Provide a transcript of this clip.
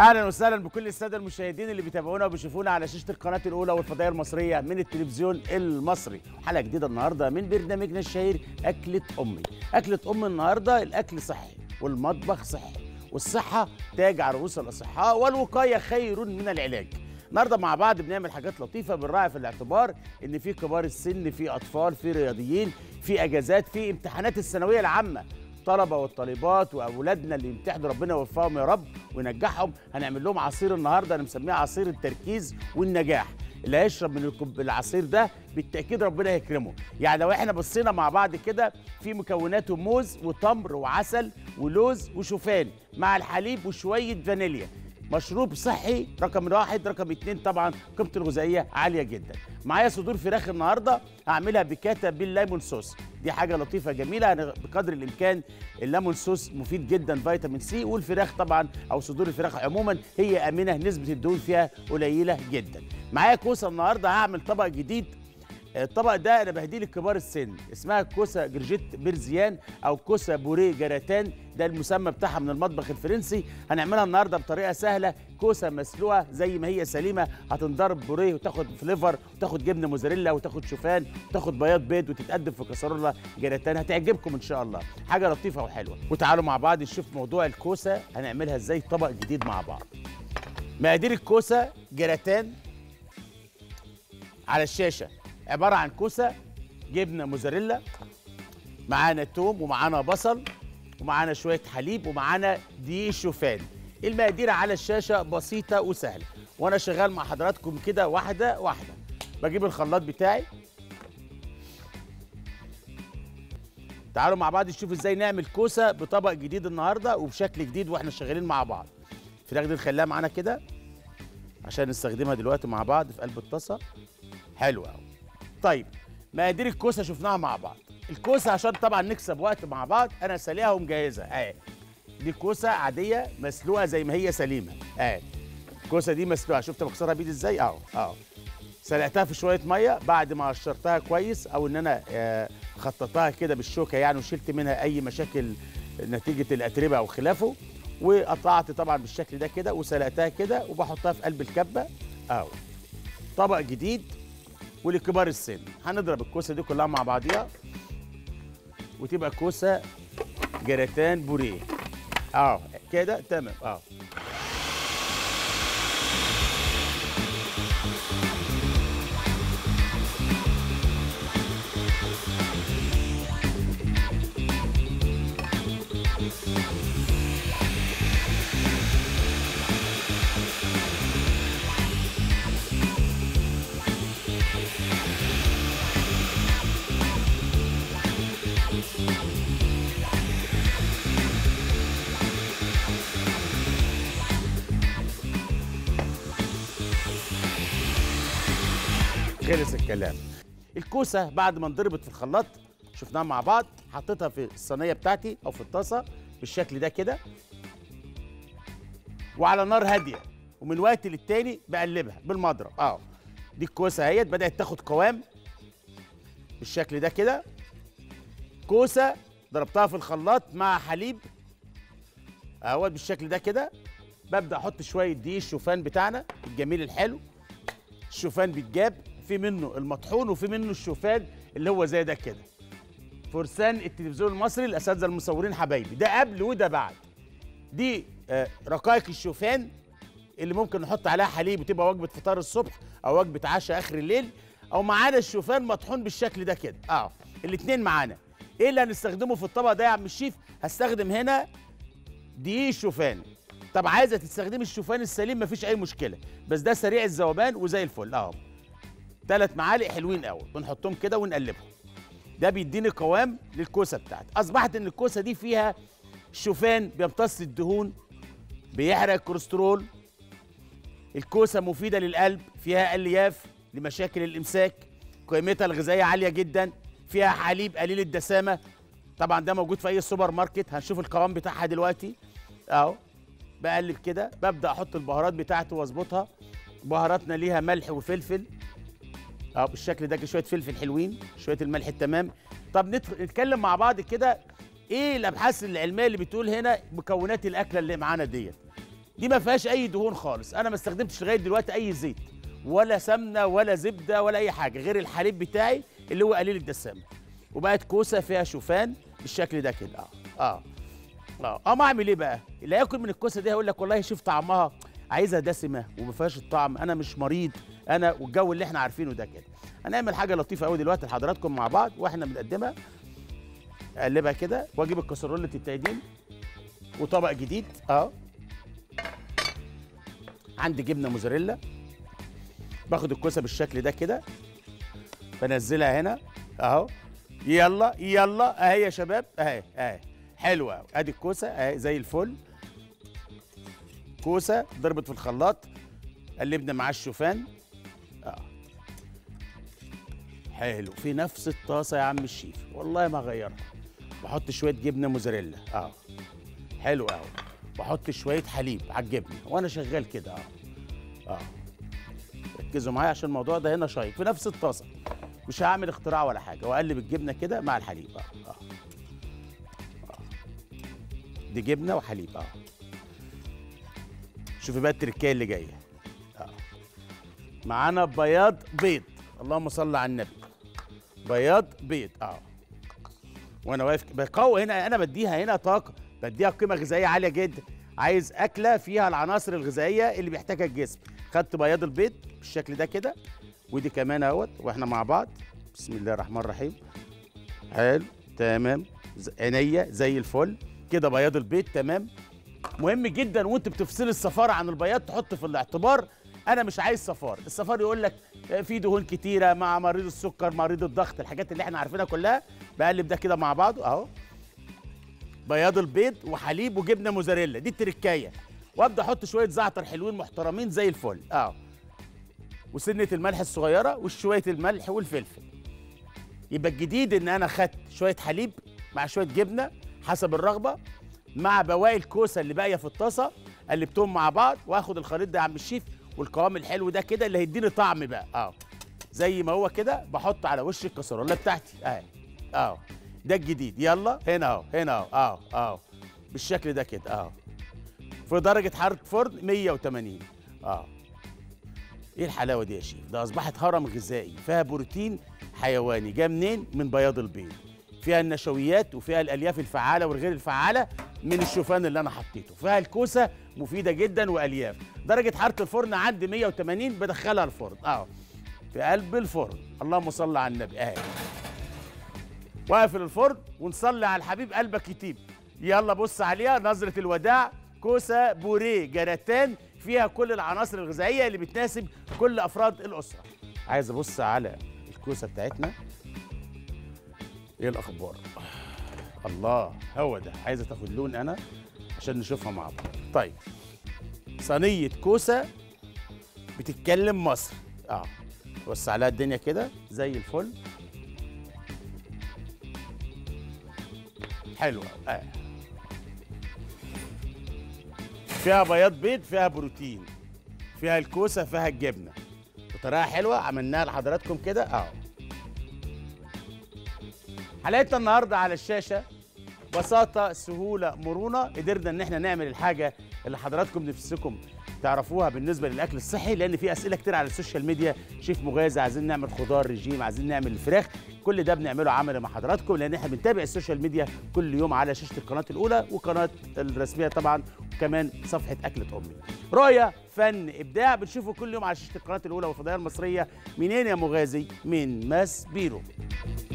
اهلا وسهلا بكل الساده المشاهدين اللي بيتابعونا وبيشوفونا على شاشه القناه الاولى والفضائيه المصريه من التلفزيون المصري حلقه جديده النهارده من برنامجنا الشهير اكله امي اكله ام النهارده الاكل صحي والمطبخ صحي والصحه تاج على رؤوس الاصحاء والوقايه خير من العلاج النهارده مع بعض بنعمل حاجات لطيفه بنراعي في الاعتبار ان في كبار السن في اطفال في رياضيين في اجازات في امتحانات الثانويه العامه الطلبه والطالبات واولادنا اللي يمتحنوا ربنا يوفقهم يا رب وينجحهم هنعمل لهم عصير النهارده انا مسميه عصير التركيز والنجاح اللي هيشرب من الكوب- العصير ده بالتاكيد ربنا يكرمه يعني لو احنا بصينا مع بعض كده في مكوناته موز وتمر وعسل ولوز وشوفان مع الحليب وشويه فانيليا مشروب صحي رقم واحد رقم اتنين طبعا قيمته الغذائيه عاليه جدا معايا صدور فراخ النهارده هعملها بكاتا بالليمون صوص دي حاجه لطيفه جميله أنا بقدر الامكان الليمون صوص مفيد جدا فيتامين سي والفراخ طبعا او صدور الفراخ عموما هي امنه نسبه الدهون فيها قليله جدا معايا كوسه النهارده هعمل طبق جديد الطبق ده انا بهديه لكبار السن اسمها كوسه جرجيت بيرزيان او كوسه بوريه جراتان ده المسمى بتاعها من المطبخ الفرنسي هنعملها النهارده بطريقه سهله كوسه مسلوقه زي ما هي سليمه هتنضرب بوريه وتاخد فليفر وتاخد جبنه موزاريلا وتاخد شوفان وتاخد بياض بيض وتتقدم في كسرونه جراتان هتعجبكم ان شاء الله حاجه لطيفه وحلوه وتعالوا مع بعض نشوف موضوع الكوسه هنعملها ازاي طبق جديد مع بعض مقادير الكوسه جراتان على الشاشه عباره عن كوسه جبنه موزاريلا معانا توم ومعانا بصل ومعانا شويه حليب ومعانا دقيق شوفان المقادير على الشاشه بسيطه وسهله وانا شغال مع حضراتكم كده واحده واحده بجيب الخلاط بتاعي تعالوا مع بعض نشوف ازاي نعمل كوسه بطبق جديد النهارده وبشكل جديد واحنا شغالين مع بعض الفراخ دي نخليها معانا كده عشان نستخدمها دلوقتي مع بعض في قلب الطاسه حلو قوي طيب مقادير الكوسه شفناها مع بعض الكوسه عشان طبعا نكسب وقت مع بعض انا ساليها ومجهزها اهي دي كوسه عاديه مسلوقه زي ما هي سليمه اهي الكوسه دي مسلوقه شفت بكسرها بايدي ازاي اهو اهو سلقتها في شويه ميه بعد ما قشرتها كويس او ان انا آه، خططتها كده بالشوكه يعني وشلت منها اي مشاكل نتيجه الاتربه او خلافه وقطعت طبعا بالشكل ده كده وسلقتها كده وبحطها في قلب الكبه اهو طبق جديد ولكبار السن هنضرب الكوسه دي كلها مع بعضيها وتبقى كوسه جراتان بوريه اه كده تمام اه خلص الكلام الكوسه بعد ما انضربت في الخلاط شفناها مع بعض حطيتها في الصينيه بتاعتي او في الطاسه بالشكل ده كده وعلى نار هاديه ومن وقت للتاني بقلبها بالمضرب اه دي الكوسه اهيت بدات تاخد قوام بالشكل ده كده كوسه ضربتها في الخلاط مع حليب اهوت بالشكل ده كده ببدا احط شويه دقيق الشوفان بتاعنا الجميل الحلو الشوفان بيتجاب في منه المطحون وفي منه الشوفان اللي هو زي ده كده فرسان التلفزيون المصري الاساتذه المصورين حبايبي ده قبل وده بعد دي آه، رقائق الشوفان اللي ممكن نحط عليها حليب وتبقى وجبه فطار الصبح او وجبه عشاء اخر الليل او معانا الشوفان مطحون بالشكل ده كده اه الاثنين معانا ايه اللي هنستخدمه في الطبق ده يا عم الشيف هستخدم هنا دقيق الشوفان طب عايزه تستخدمي الشوفان السليم مفيش اي مشكله بس ده سريع الذوبان وزي الفل اهو ثلاث معالق حلوين قوي بنحطهم كده ونقلبهم ده بيديني قوام للكوسه بتاعتي اصبحت ان الكوسه دي فيها شوفان بيمتص الدهون بيحرق الكوليسترول الكوسه مفيده للقلب فيها الياف لمشاكل الامساك قيمتها الغذائيه عاليه جدا فيها حليب قليل الدسامه طبعا ده موجود في اي سوبر ماركت هنشوف القوام بتاعها دلوقتي اهو بقلب كده ببدا احط البهارات بتاعتي واظبطها بهاراتنا ليها ملح وفلفل اه بالشكل ده كده شويه فلفل حلوين شويه الملح التمام طب ندخل- نتكلم مع بعض كده ايه الابحاث العلميه اللي بتقول هنا مكونات الاكله اللي معانا ديت دي ما فيهاش اي دهون خالص انا ما استخدمتش لغايه دلوقتي اي زيت ولا سمنه ولا زبده ولا اي حاجه غير الحليب بتاعي اللي هو قليل الدسامه وبقت كوسه فيها شوفان بالشكل ده كده اه اه اه اما اعمل ايه بقى اللي هياكل من الكوسه دي هيقول لك والله شوف طعمها عايزها دسمه وما فيهاش الطعم انا مش مريض انا والجو اللي احنا عارفينه ده كده هنعمل حاجه لطيفه قوي دلوقتي لحضراتكم مع بعض واحنا بنقدمها اقلبها كده واجيب الكسرولة التقديم وطبق جديد اه عندي جبنه موزاريلا باخد الكوسه بالشكل ده كده بنزلها هنا اهو يلا يلا اهي يا شباب اهي اهي حلوه أوي. ادي الكوسه اهي زي الفل كوسه ضربت في الخلاط قلبنا معاه الشوفان اه حلو في نفس الطاسه يا عم الشيف والله ما غيرها بحط شويه جبنه موزاريلا اه حلو قوي واحط شويه حليب على الجبنه وانا شغال كده اه اه ركزوا معايا عشان الموضوع ده هنا شيق في نفس الطاسه مش هعمل اختراع ولا حاجه واقلب الجبنه كده مع الحليب اه اه, آه. دي جبنه وحليب اه شوفي بقى التركيه اللي جايه اه معانا بياض بيض اللهم صل على النبي بياض بيض اه وانا واقف بقوي هنا انا بديها هنا طاقه بديها قيمه غذائيه عاليه جدا عايز اكله فيها العناصر الغذائيه اللي بيحتاجها الجسم خدت بياض البيض بالشكل ده كده ودي كمان اهوت واحنا مع بعض بسم الله الرحمن الرحيم حلو تمام ز- عينيا زي الفل كده بياض البيض تمام مهم جدا وانت بتفصل الصفاره عن البياض تحط في الاعتبار انا مش عايز صفار الصفار يقول لك في دهون كتيره مع مريض السكر مريض الضغط الحاجات اللي احنا عارفينها كلها بقلب ده كده مع بعضه اهو بياض البيض وحليب وجبنه موزاريلا دي التركايه وابدا احط شويه زعتر حلوين محترمين زي الفل اه وسنه الملح الصغيره وشويه الملح والفلفل يبقى الجديد ان انا خدت شويه حليب مع شويه جبنه حسب الرغبه مع بواقي الكوسه اللي باقيه في الطاسه قلبتهم مع بعض واخد الخليط ده يا عم الشيف والقوام الحلو ده كده اللي هيديني طعم بقى اه زي ما هو كده بحط على وش الكسرونه بتاعتي اهي اه ده الجديد يلا هنا اهو هنا اهو اه اه بالشكل ده كده اه في درجه حراره فرن 180 اه ايه الحلاوه دي يا شيف ده اصبحت هرم غذائي فيها بروتين حيواني جاي منين من بياض البيض فيها النشويات وفيها الالياف الفعاله والغير الفعاله من الشوفان اللي انا حطيته فيها الكوسه مفيده جدا والياف درجه حراره الفرن عندي 180 بدخلها الفرن اه في قلب الفرن اللهم صل على النبي اهي واقفل الفرن ونصلي على الحبيب قلبك يطيب يلا بص عليها نظرة الوداع كوسة بوريه جراتان فيها كل العناصر الغذائية اللي بتناسب كل أفراد الأسرة عايز أبص على الكوسة بتاعتنا إيه الأخبار الله هو ده عايزة تاخد لون أنا عشان نشوفها مع بعض طيب صينية كوسة بتتكلم مصر اه بص عليها الدنيا كده زي الفل حلوة آه. فيها بياض بيض فيها بروتين فيها الكوسة فيها الجبنة بطريقة حلوة عملناها لحضراتكم كده اهو حلقتنا النهاردة على الشاشة بساطة سهولة مرونة قدرنا ان احنا نعمل الحاجة اللي حضراتكم نفسكم تعرفوها بالنسبة للأكل الصحي لأن في أسئلة كتير على السوشيال ميديا شيف مغازي عايزين نعمل خضار رجيم عايزين نعمل الفراخ كل ده بنعمله عملي مع حضراتكم لأن احنا بنتابع السوشيال ميديا كل يوم على شاشة القناة الأولى وقناة الرسمية طبعا وكمان صفحة أكلة أمي رؤية فن إبداع بنشوفه كل يوم على شاشة القناة الأولى والفضائية المصرية منين يا مغازي؟ من ماس بيرو